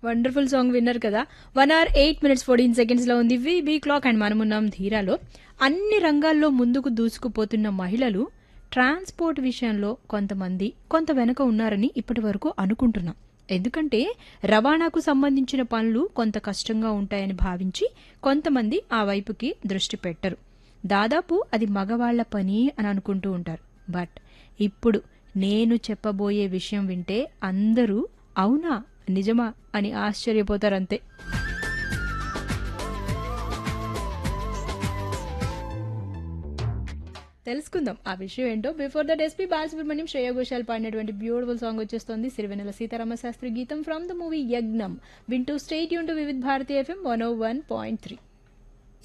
wonderful song విన్నారు కదా one hour eight minutes fourteen seconds లో ఉంది బీ క్లాక్ అండ్ మనమున్నాం ధీరాలో అన్ని రంగాల్లో ముందుకు దూసుకుపోతున్న మహిళలు ట్రాన్స్పోర్ట్ విషయంలో కొంతమంది కొంత వెనక ఉన్నారని ఇప్పటి వరకు అనుకుంటున్నాం ఎందుకంటే రవాణాకు సంబంధించిన పనులు కొంత కష్టంగా ఉంటాయని భావించి కొంతమంది ఆ వైపుకి దృష్టి పెట్టరు దాదాపు అది మగవాళ్ల పని అని అనుకుంటూ ఉంటారు బట్ ఇప్పుడు నేను చెప్పబోయే విషయం వింటే అందరూ అవునా నిజమా అని ఆశ్చర్యపోతారంతే తెలుసుకుందాం ఆ విషయం ఏంటో before that SP Balasubrahmanyam Shreya Ghoshal పాడినటువంటి బ్యూటిఫుల్ సాంగ్ వచ్చేస్తుంది సిరివెన్నెల సీతారామ శాస్త్రి గీతం ఫ్రమ్ ద మూవీ యజ్ఞం వింటూ స్టేట్ యూన్ to Vividh Bharati FM one O one point three